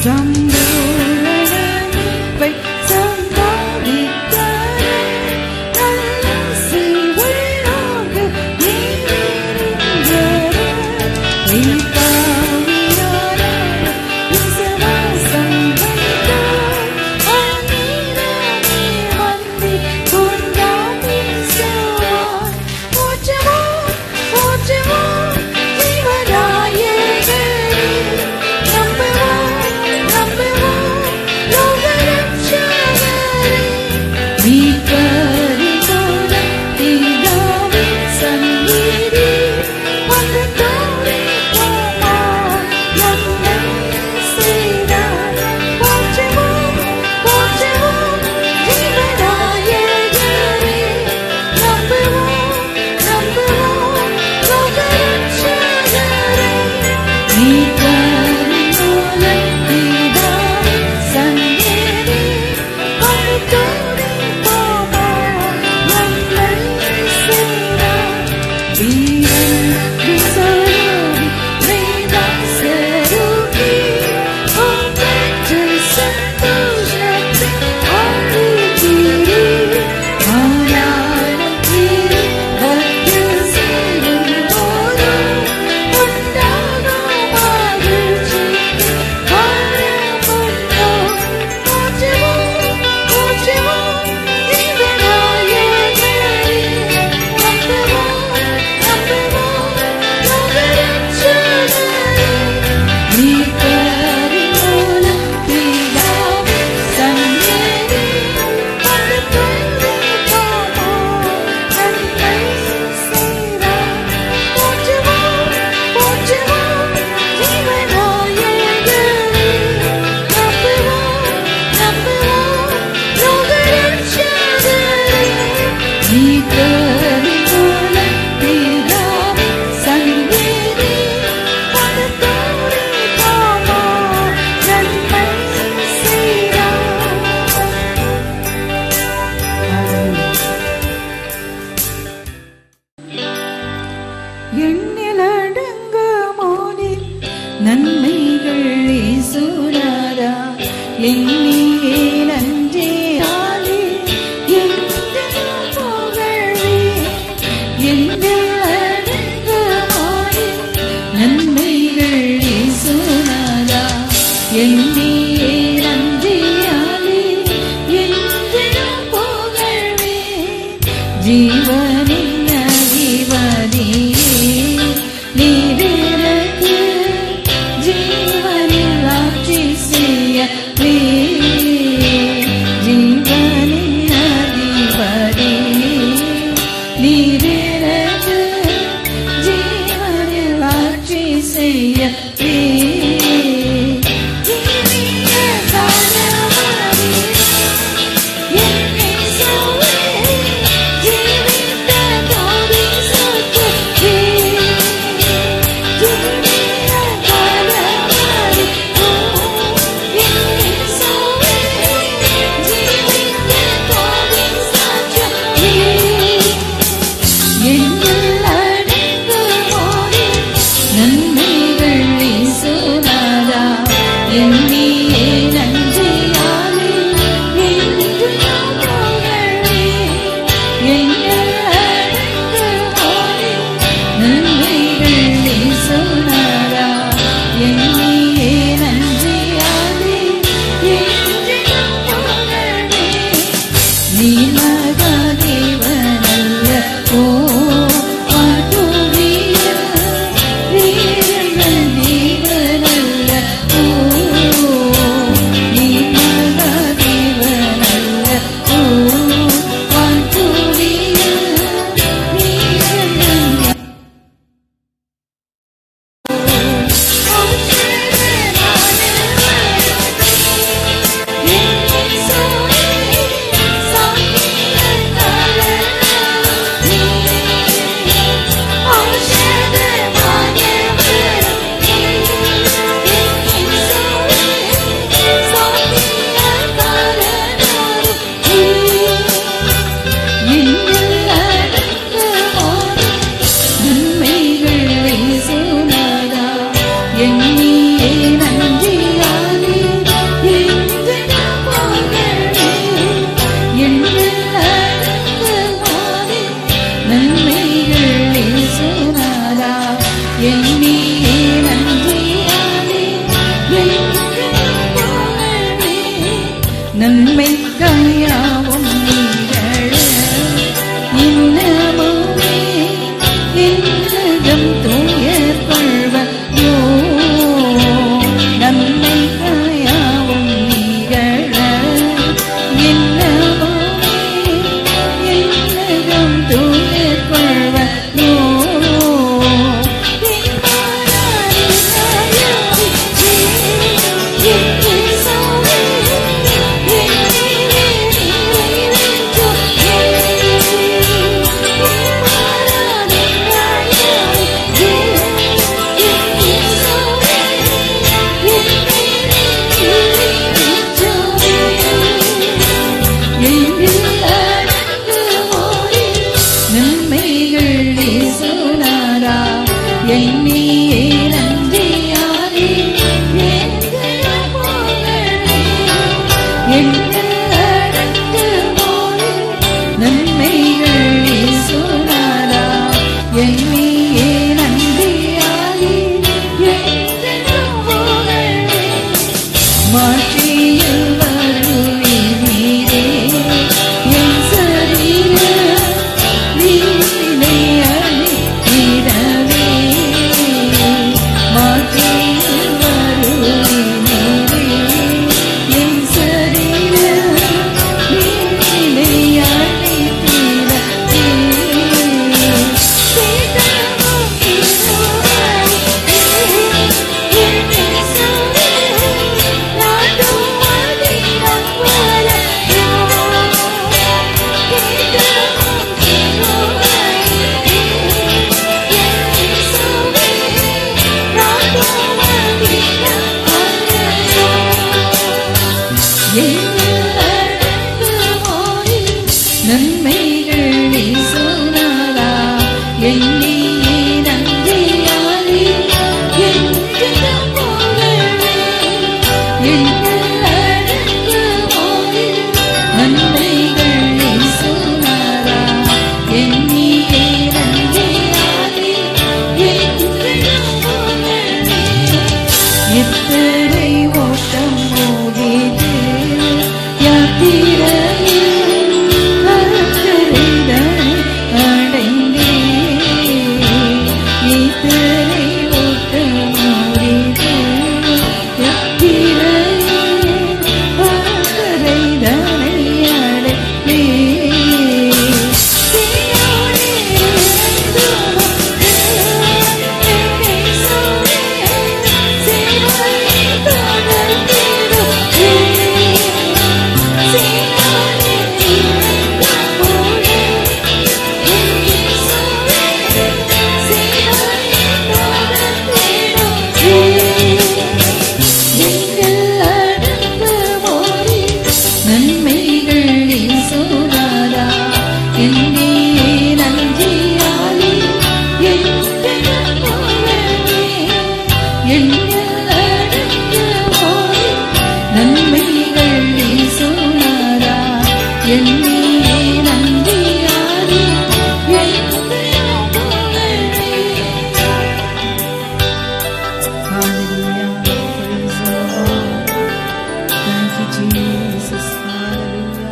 சம்பூரணமை சம்பாதித்தாரே நல்ல செய்வதாக நீரிருந்தரே நீதாவியாரே விசுவாசம் வைத்தார் அந்நீரமே வந்தி கொண்டாடி செல்வார் போற்றுவோம் போற்றுவோம் ஜீவராயகரே நம்புவோம் நம்புவோம் லோகரட்சகரே மீட்பரின் மூலம் பிதாவின் சந்நிதி வந்து தோன்றிப்போமா நன்மை செய்தார். போற்றுவோம், போற்றுவோம் ஜீவநாயகரே. நம்புவோம், நம்புவோம் லோகரட்சகரே. மீட்பரின் மூலம் பிதாவின் சந்நிதி வந்து தோன்றிப்போமா நன்மை செய்தார். வீரன் விசோரோடி வேதாசரோடி ஒப்பற்ற சந்தோஷத்தில் ஆழ்கிறீ. ஆனாலும் தீரு பக்தி சேரும்போதும் உண்டாகும் மகிழ்ச்சி வாழப்பட்டோம். போற்றுவோம், போற்றுவோம் ஜீவநாயகரே. நம்புவோம், நம்புவோம் லோகரட்சகரே. மீட்பரின் மூலம் பிதாவின் சந்நிதி வந்து தோன்றிப்போமா நன்மை செய்தார். போற்றுவோம், போற்றுவோம் ஜீவநாயகரே. நம்புவோம், நம்புவோம் லோகரட்சகரே. மீட்பரின் மூலம் பிதாவின் சந்நிதி வந்து தோன்றிப்போமா நன்மை செய்தார். எண்ணிலடங்க மோனின் நன்மைகள் ஈசுராரா எண்ணியே நன்றே ஆலே என்றென்றும் புகழே எண்ணிலடங்க மோனின் நன்மைகள் ஈசுராரா எண்ணியே நன்றே ஆலே என்றென்றும் புகழே ஜீவனின் அதிபதியே நீரிருக்கு ஜீவனில் ஆட்சி செய்ய ஜீவனின் அதிபதியே நீரிருக்கு ஜீவனில் ஆட்சி செய்ய ஜீவிய காலமாவே நன்மைகள் வீசுனாரா எண்ணியே நன்றியாலே என்று புகழே எங்கள் அடங்கு ஓடி நன்மைகள் வீசுனாரா எண்ணியே நன்றியாலே என்று புகழே நீ மகாதேவனல்ல ஓ மாதுரிய வீரர்கள் தேவனல்ல ஓ நீ மகாதேவனல்ல ஓ மாதுரிய வீரர்கள் நன்மைகள் வீசுனாரா எண்ணியே நன்றியாலே மாற்றியில் வருவீரே என் சரீர வீட்டிலே அழைத்திடவே மாற்றியில் வருவீரே என் சரீர வீட்டிலே அழைத்திடவே நன்மைகள் சொன்னாரா எண்ணியே நன்றியாலே என்றும் புகழே எங்கள் அடங்குவோரே நன்மைகள் சொன்னாரா எண்ணியே நன்றியாலே என்றும் புகழே எத்தனை ஓட்டம் ஓடிது யாத்திரையில் கருத்தரிதனை அடைந்தே எத்தனை ஓட்டம் ஓடிது யாத்திரையில் கருத்தரிதனை அடைந்தே நன்மைகள் சோதாரா என்னே நன்றியாலே என்றும் புகழே எண்ணில் அடங்குவோரே நன்மைகள் சோனாரா என்னே நன்றியாலே என்றும் புகழே Hallelujah. Praise the Lord. Thank you, Jesus. Hallelujah.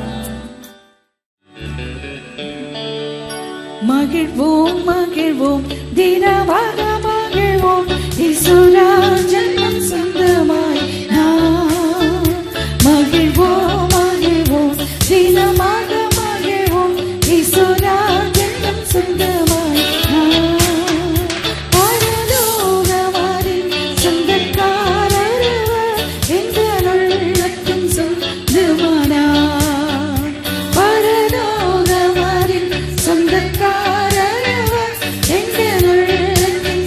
மகிழ்வோம் மகிழ்வோம் தினமாக மகிழ்வோம் இசுராஜன் சொந்தமாய் நாம் மகிழ்வோம் மகிழ்வோம் தினமாக மகிழ்வோம் இசுராஜன் சொந்தமாய் நாம் பரலோகவாரின் சொந்தக்காரரவர் எங்கள் உள்ளத்தின் சொந்தமானார் பரலோகவாரின் சொந்தக்காரரவர் எங்கள் உள்ளத்தின்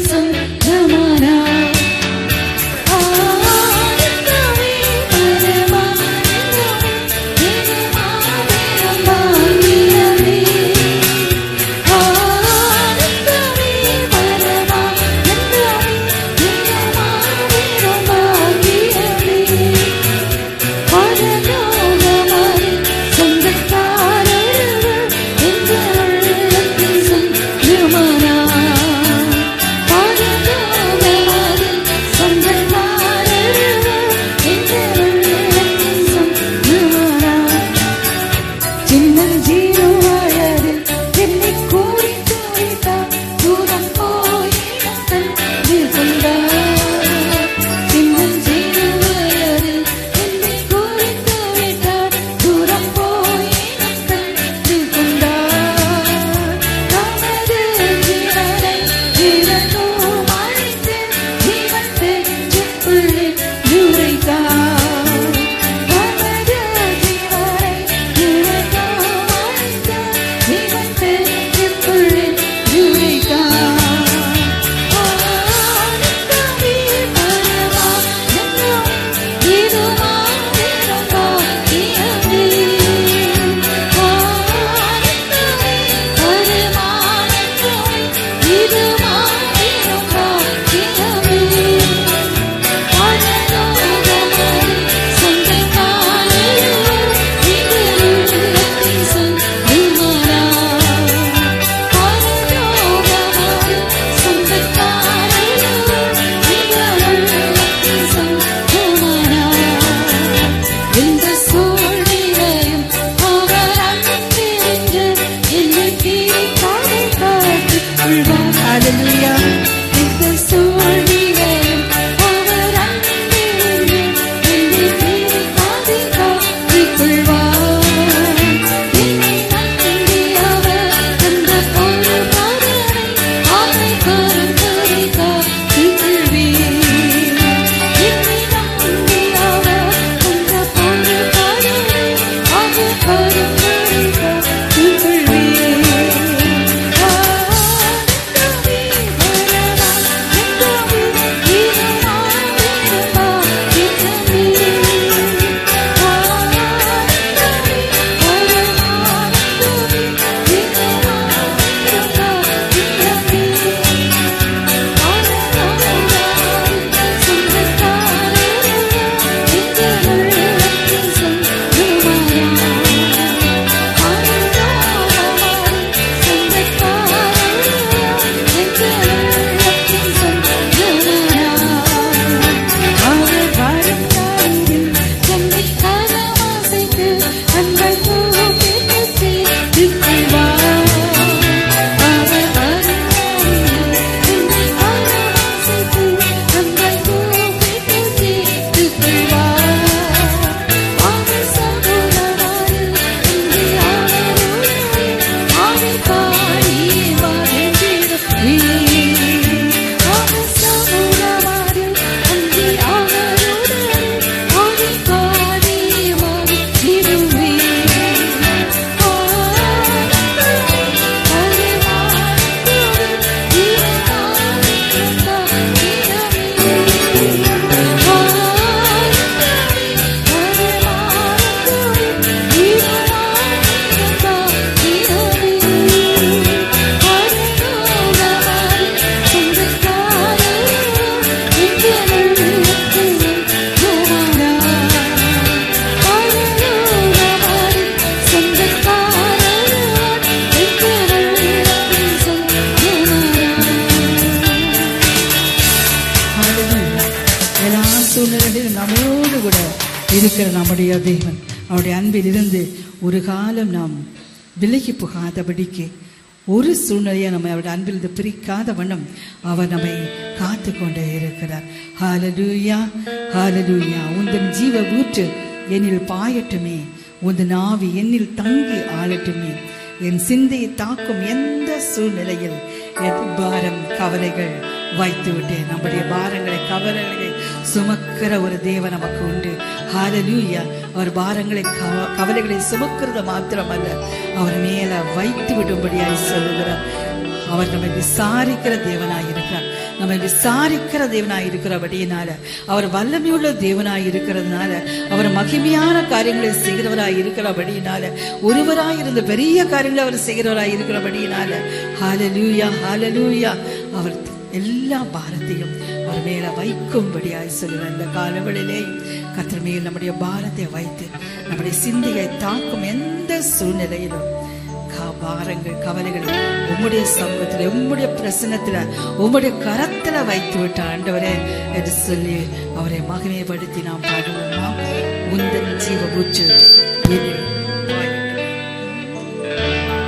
நம்மோடு கூட இருக்கிற நம்முடைய தேவன் அவருடைய அன்பில் இருந்து ஒரு காலம் நாம் விலகி போகாதபடிக்கு ஒரு சூழ்நிலையை நம்ம அவருடைய அன்பிலிருந்து பிரிக்காத வண்ணம் அவர் நம்மை காத்து கொண்டே இருக்கிறார் ஹalleluya ஹalleluya உந்தன் ஜீவ ஊற்று என்னில் பாயட்டுமே உந்தன் ஆவி என்னில் தங்கி ஆளட்டுமே என் சிந்தையை தாக்கும் எந்த சூழ்நிலையில் என் பாரம் கவலைகள் வைத்து விட்டேன் நம்முடைய பாரங்களை கவலைகளை சுமக்கிற ஒரு தேவன் நமக்கு உண்டு ஹalleluya அவர் பாரங்களை கவ- கவலைகளை சுமக்கிறது மாத்திரமல்ல அவர் மேல வைத்து விடும்படியாய் சொல்லுகிறார் அவர் நம்மை விசாரிக்கிற தேவனாய் இருக்கிறார் நம்மை விசாரிக்கிற தேவனாய் இருக்கிறபடியினால அவர் வல்லமையுள்ள தேவனாய் இருக்கிறதுனால அவர் மகிமையான காரியங்களை செய்கிறவராய் இருக்கிறபடியினால ஒருவராய் இருந்த பெரிய காரியங்களை அவர் செய்கிறவராய் இருக்கிறபடியினால ஹalleluya ஹalleluya அவர் எல்லா பாரத்தையும் அவர் மேல வைக்கும்படியாய் சொல்லுவார் இந்த காலங்களிலே கர்த்தர் மேல் நம்முடைய பாரத்தை வைத்து நம்முடைய சிந்தையை தாக்கும் எந்த சூழ்நிலையிலும் க- பாரங்கள் கவலைகளை உம்முடைய சமூகத்துல உம்முடைய பிரசன்னத்துல உம்முடைய கரத்துல வைத்து விட்ட ஆண்டவரே என்று சொல்லி அவரை மகிமைப்படுத்தி நாம் பாடுவோமா உந்தன் ஜீவ ஊற்று என்னில் பாயட்டும்.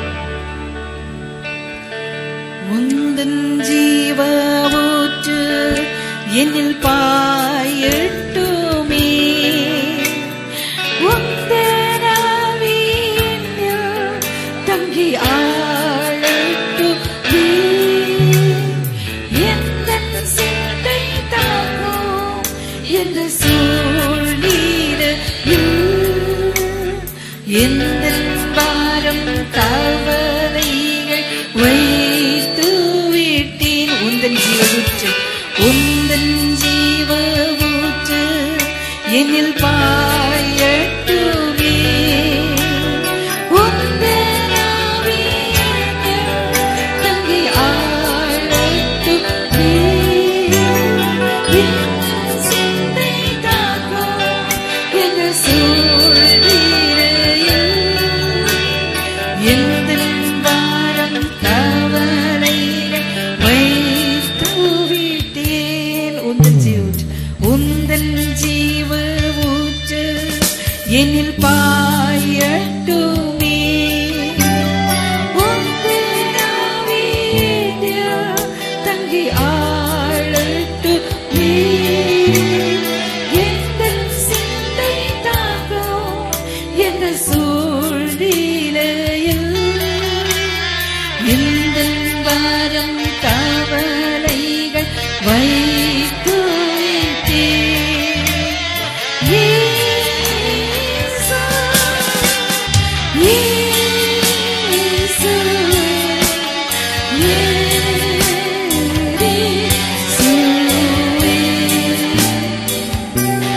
உந்தன் ஜீவ ஊற்று என்னில் பாயட்டுமே உந்தன் ஆவி என்னில் தங்கி ஆளட்டுமே எந்தன் சிந்தை தாங்கும் எந்த சூழ்நிலையில் எந்த பாரம் கவலைகள் வைத்து விட்டேன் உந்தன் ஜீவ ஊற்று உந்தன் ஜீவ ஊற்று என்னில் பாயட்டுமே உந்தன் ஆவி என்னில் தங்கி ஆளட்டுமே என் சிந்தை தாங்கும் எந்த சூழ்நிலையில் எந்தன் பாரம் கவலைகள் வைத்து விட்டேன். உந்தன் ஜீவ ஊற்று, உந்தன் ஜீவ ஊற்று என்னில் பாயட்டுமே உந்தன் ஆவி என்னில் தங்கி ஆளட்டுமே எந்தன் சிந்தை தாங்கும் எந்த சூழ்நிலையில் எந்தன் வாரம் கவலைகள் வைத்து விட்டேன். இயேசு, இயேசு, இயேசுவே.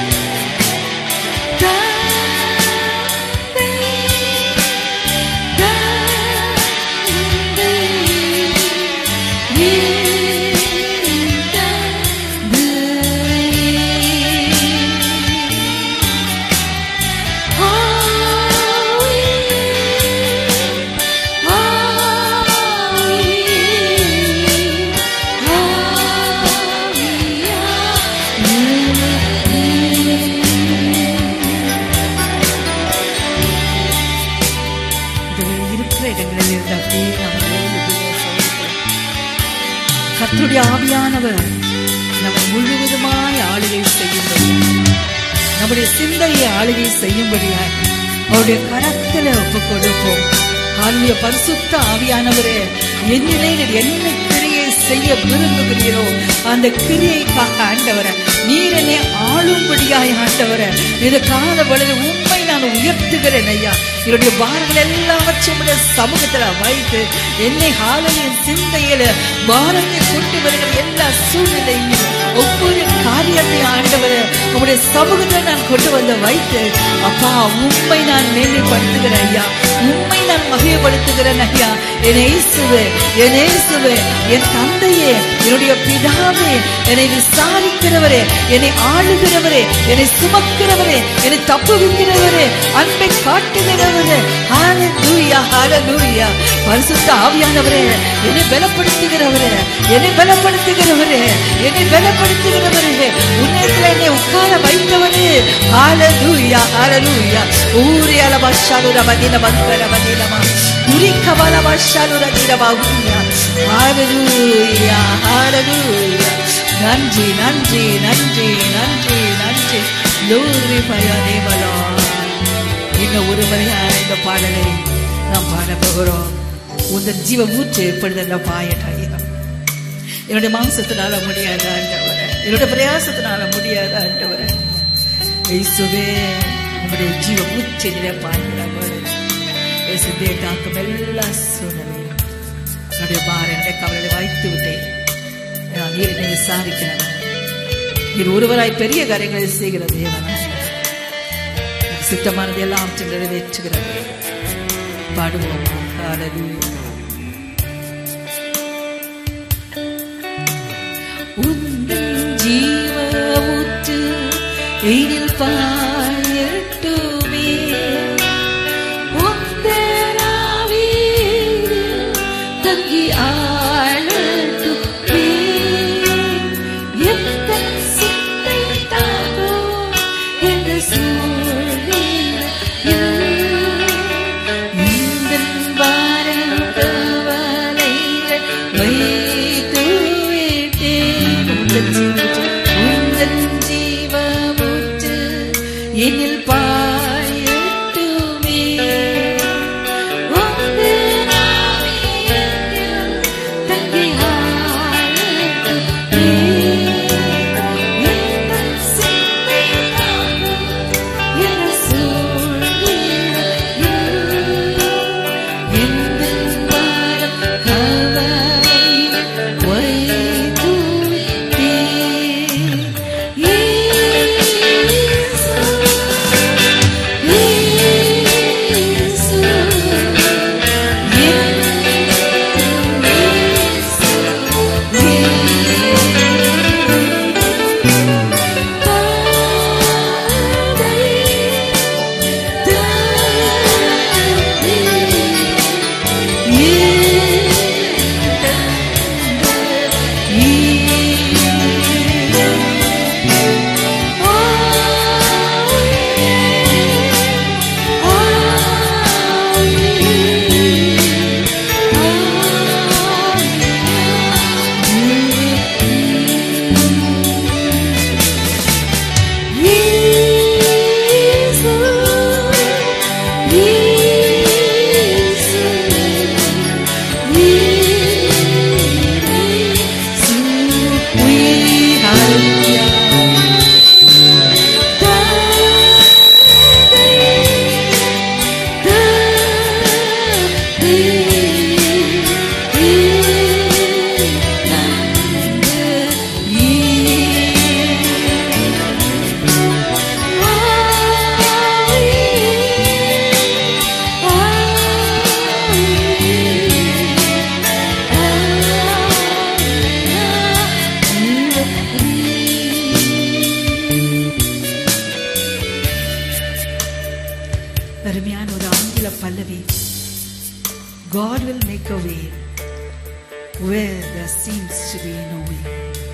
இதுல இருக்கிற இடங்களில் இருந்து அப்படியே நாம் எழுதுகிறோம் சகோதரர்களே. கர்த்தருடைய ஆவியானவர் நம்ம முழுவதுமாய் ஆளுகை செய்யும்படி நம்முடைய சிந்தையை ஆளுகை செய்யும்படியாய் அவருடைய கரத்துல ஒப்பு கொடுப்போம் ஆளுடைய பரிசுத்த ஆவியானவரே என்னிலே நீர் என்ன கிரியை செய்ய விரும்புகிறீரோ அந்த கிரியைக்காக ஆண்டவரை நீர் என்னை ஆளும்படியாய் ஆண்டவரை இது கால பொழுது உண்மை நான் உயர்த்துகிறேன் ஐயா என்னுடைய பாரங்கள் எல்லாவற்றையும் உடைய சமூகத்துல வைத்து என்னை ஆளுநர் சிந்தையில பாரத்தை கொண்டு வருகிற எல்லா சூழ்நிலையும் ஒவ்வொரு காரியத்தையும் ஆண்டவரை உங்களுடைய சமூகத்தில் நான் கொண்டு வந்து வைத்து அப்பா உண்மை நான் மேன்மைப்படுத்துகிறேன் ஐயா உண்மை நான் மகிழ்ப்படுத்துகிறேன் ஐயா என் இயேசுவே என் இயேசுவே என் தந்தையே என்னுடைய பிதாவே என்னை விசாரிக்கிறவரே என்னை ஆளுகிறவரே என்னை சுமக்கிறவரே என்னை தப்புவிக்கிறவரே அன்பை காட்டுகிறவரே ஹalleluya ஹalleluya பரிசுத்த ஆவியானவரே என்னை பலப்படுத்துகிறவரே என்னை பலப்படுத்துகிறவரே என்னை பலப்படுத்துகிறவரே உன்னதத்தில் என்னை உட்கார வை வைத்தவரே ஹalleluya ஹalleluya ஊரி அலபஷாலுர மதின மந்தர மதினமா உரிக்க பலபஷாலுர திரமா ஊரியா ஹalleluya ஹalleluya நன்றி நன்றி நன்றி நன்றி நன்றி glorify your name Lord இன்னும் ஒரு முறையாக இந்த பாடலை நாம் பாட போகிறோம் உந்த ஜீவ மூச்சு எப்பொழுது பாயட்டாயா என்னுடைய மாம்சத்தினால முடியாத ஆண்டவரே என்னுடைய பிரயாசத்தினால முடியாத ஆண்டவரே இயேசுவே உங்களுடைய ஜீவ மூச்சு பாய்கிறார் இயேசுவே காக்கும் எல்லா சூழ்நிலையும் என்னுடைய பார என்னுடைய கவலை வைத்து விட்டேன் நான் நீர் என்னை விசாரிக்கிறவன் நீர் ஒருவராய் பெரிய காரியங்களை செய்கிற தேவனாய் சித்தமானது எல்லாம் நிறைவேற்றுகிறது பாடுவோம் ஹalleluya உந்தன் ஜீவ ஊற்று எழில் பாயட்டுமே உந்தராவில் தங்கி ஆளட்டுமே எத்தன் சிந்தை தாங்கோ என்ற சூழ்நிலையில் உந்தன் பாரம் கவலைகள் வைத்து விட்டேன். உந்தன் ஜீவ- உந்தன் ஜீவமுற்று என்னில் பாயட்டுமே. உந்தன் ஆவியில் தங்கி ஆளட்டுமே. எந்தன் சிந்தை தாங்கும் என சூழ்நிலையில் எந்தன் பாரம் கவலைகள் வைத்து விட்டேன். இயேசு, இயேசு, என் அருமையான ஒரு ஆங்கில பல்லவி God will make a way where there seems to be no way.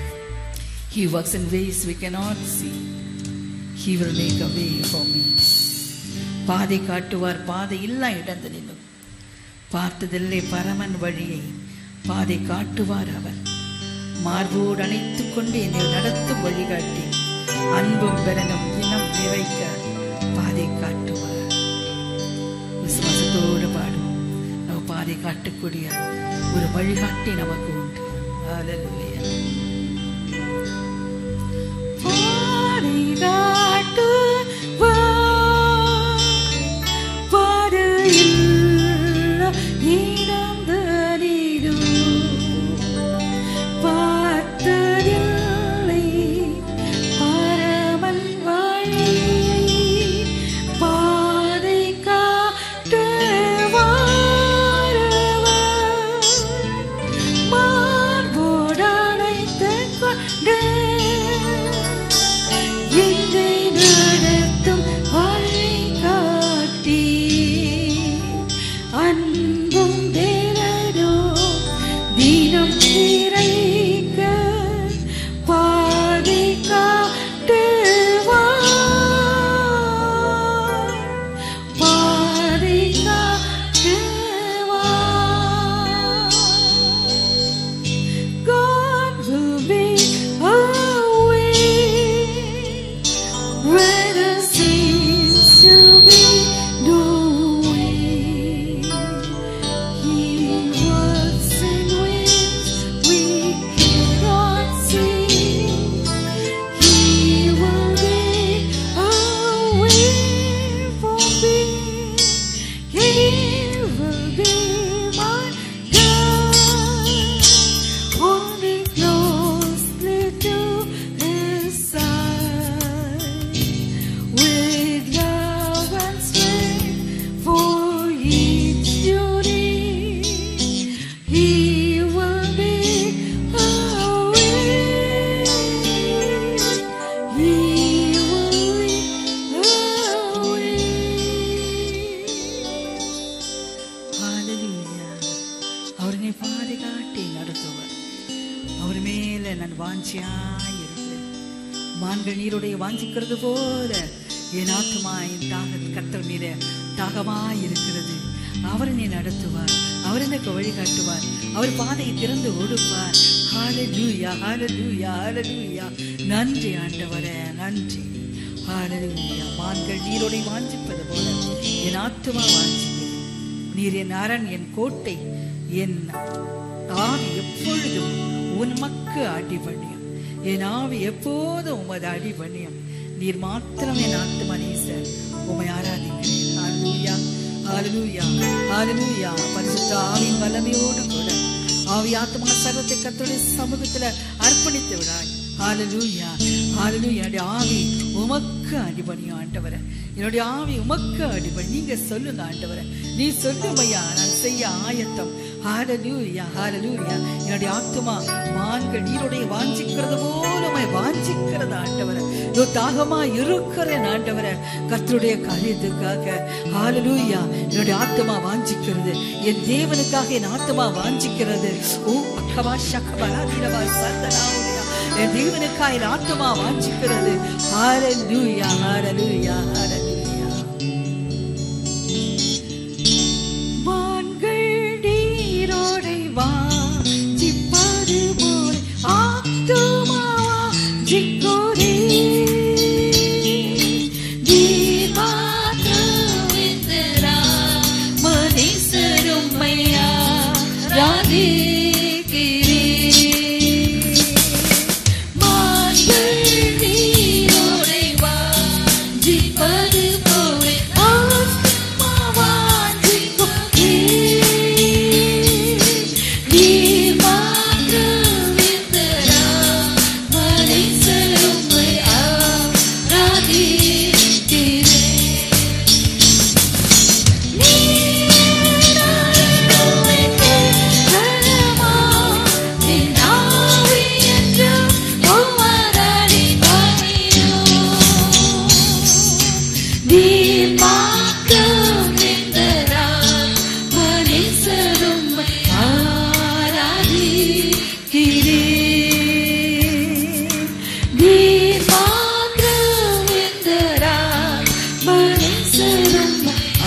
He works in ways we cannot see. He will make a way for me. பாதை காட்டுவார் பாதை இல்லா இடந்தனிலும் பார்த்ததில்லை பரமன் வழியை பாதை காட்டுவார் அவர் மார்போடு அணைத்துக் கொண்டு என்னை நடத்தும் வழிகாட்டி அன்பும் பெறனும் தினம் நிறைக்க பாதை காட்டுவார் விசுவாசத்தோடு பாடுவோம் நம்ம பாதை காட்டக்கூடிய ஒரு வழிகாட்டி நமக்கு உண்டு Hallelujah. பாதை காட்டுவார், பாதையில் இடந்தனிலும் பார்த்ததில்லை பரமன் வழி பாதை காட்டுவாரவர் மார்போடணைத்த மான்கள் நீருடைய வாஞ்சிக்கிறது போல என் ஆத்துமா என் தாக கத்தர் மீத தாகமாய் இருக்கிறது அவர் என்னை நடத்துவார் அவர் எனக்கு வழிகாட்டுவார் அவர் பாதையை திறந்து ஓடுவார் ஹalleluya ஹalleluya ஹalleluya நன்றி ஆண்டவரே நன்றி ஹalleluya மான்கள் நீரோடை வாஞ்சிப்பது போல என் ஆத்துமா வாஞ்சிக்கிறது நீர் என் அரண் என் கோட்டை என் ஆவி எப்பொழுதும் உமக்கு அடிபணியும் என் ஆவி எப்போதும் உமது அடிபணியும் நீர் மாத்திரம் என் ஆத்துமா நேசர் உமை ஆராதிக்கிறேன் ஹalleluya ஹalleluya ஹalleluya பரிசுத்த ஆவியின் வல்லமையோடு கூட ஆவி ஆத்மா சர்வத்தை கர்த்தருடைய சமூகத்துல அர்ப்பணித்து விடாய் ஹalleluya ஹalleluya என்னுடைய ஆவி உமக்கு அடிபணியும் ஆண்டவரே என்னுடைய ஆவி உமக்கு அடிபணி நீங்க சொல்லுங்க ஆண்டவரே நீ சொல்லுமையா நான் செய்ய ஆயத்தம் ஹalleluya ஹalleluya என்னுடைய ஆத்துமா மான்கள் நீருடைய வாஞ்சிக்கிறது போல உம்மை வாஞ்சிக்கிறது ஆண்டவரே இதோ தாகமா இருக்கிறேன் ஆண்டவரே கர்த்தருடைய காரியத்துக்காக ஹalleluya என்னுடைய ஆத்துமா வாஞ்சிக்கிறது என் தேவனுக்காக என் ஆத்துமா வாஞ்சிக்கிறது ஓ அக்கவா சக்கபலா தீரவா சந்தனாவுடைய என் தேவனுக்காக என் ஆத்துமா வாஞ்சிக்கிறது ஹalleluya ஹalleluya ஹalleluya வான்கள் நீரோடை வாஞ்சிப்பது போல ஆத்துமா வாஞ்சிக்கிறதே. நீர் மாத்திரம் இருக்கிறார். மனுஷரும் மையா ராதிக்கிறேன். மான்கள் நீரோடை வாஞ்சிப்பது போல ஆத்துமா வாஞ்சிக்கிறேன். நீர் மாத்திரம் இருக்கிறார். மனுஷரும் மையா ராதிக்கிறேன். மனுஷரும்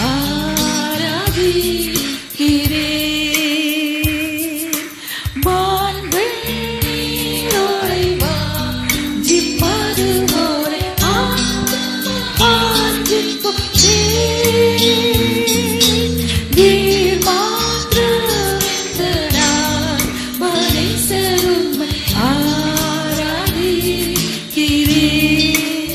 ஆராதிக்கிறேன். வான்கள் நீரோடை வாஞ்சிப்பது போல ஆத்துமா வாஞ்சிக்கிறேன். நீர் மாத்திரம் இருக்கிறார். மனுஷரும் ஆராதிக்கிறேன்.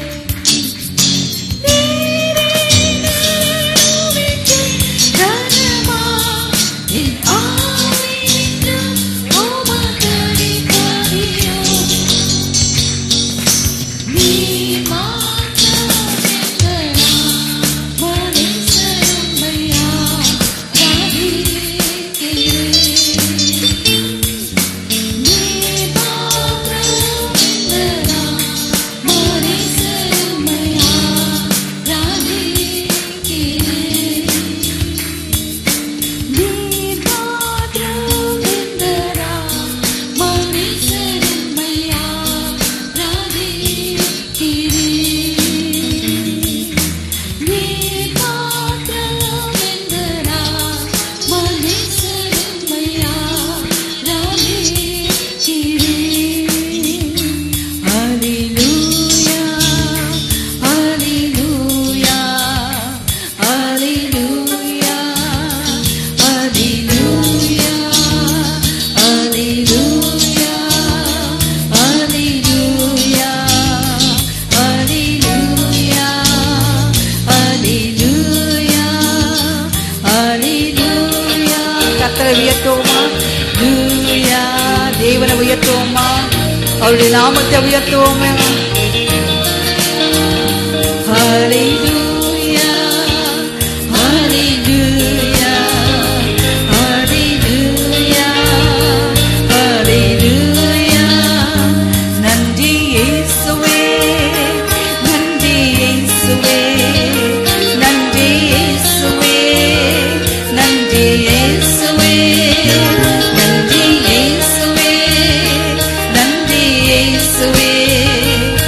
கத்தரை உயர்த்துவோமா லூயா தேவனை உயர்த்துவோமா அவருடைய நாமத்தை உயர்த்துவோமா Hallelujah, hallelujah, hallelujah, hallelujah. நன்றி இயேசுவே, நன்றி இயேசுவே, நன்றி இயேசுவே, நன்றி இயேசுவே, நன்றி இயேசுவே, நன்றி இயேசுவே,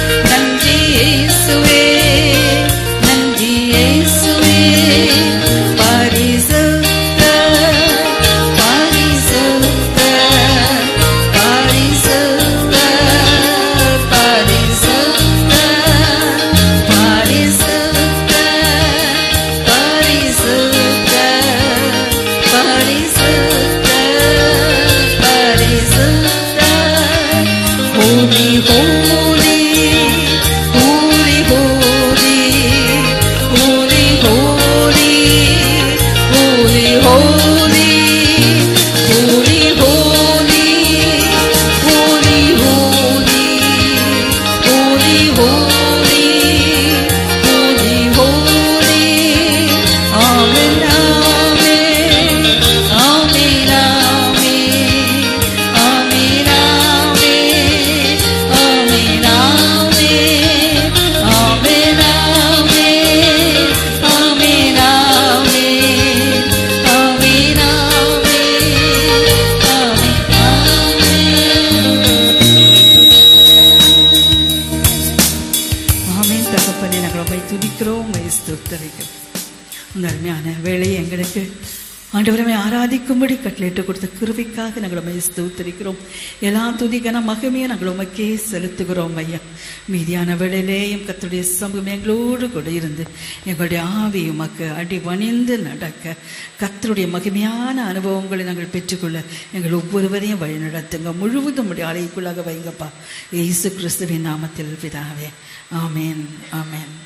ஸ்தோத்தரிக்கிறோம் இந்த அருமையான வேலையை எங்களுக்கு ஆண்டவரமே ஆராதிக்கும்படி கட்டளையிட்டு கொடுத்த கிருபைக்காக நாங்கள் உண்மையை ஸ்தோத்தரிக்கிறோம் எல்லா துதிகன மகிமையை நாங்கள் உமக்கே செலுத்துகிறோம் ஐயா மீதியான வேளையிலேயும் கத்துடைய சமூகம் எங்களோடு கூட இருந்து எங்களுடைய ஆவி உமக்கு அடி வணிந்து நடக்க கத்தருடைய மகிமையான அனுபவங்களை நாங்கள் பெற்றுக்கொள்ள எங்கள் ஒவ்வொருவரையும் வழி நடத்துங்க முழுவதும் உடைய ஆலைக்குள்ளாக வைங்கப்பா இயேசு கிறிஸ்துவின் நாமத்தில் பிதாவே ஆமேன் ஆமேன்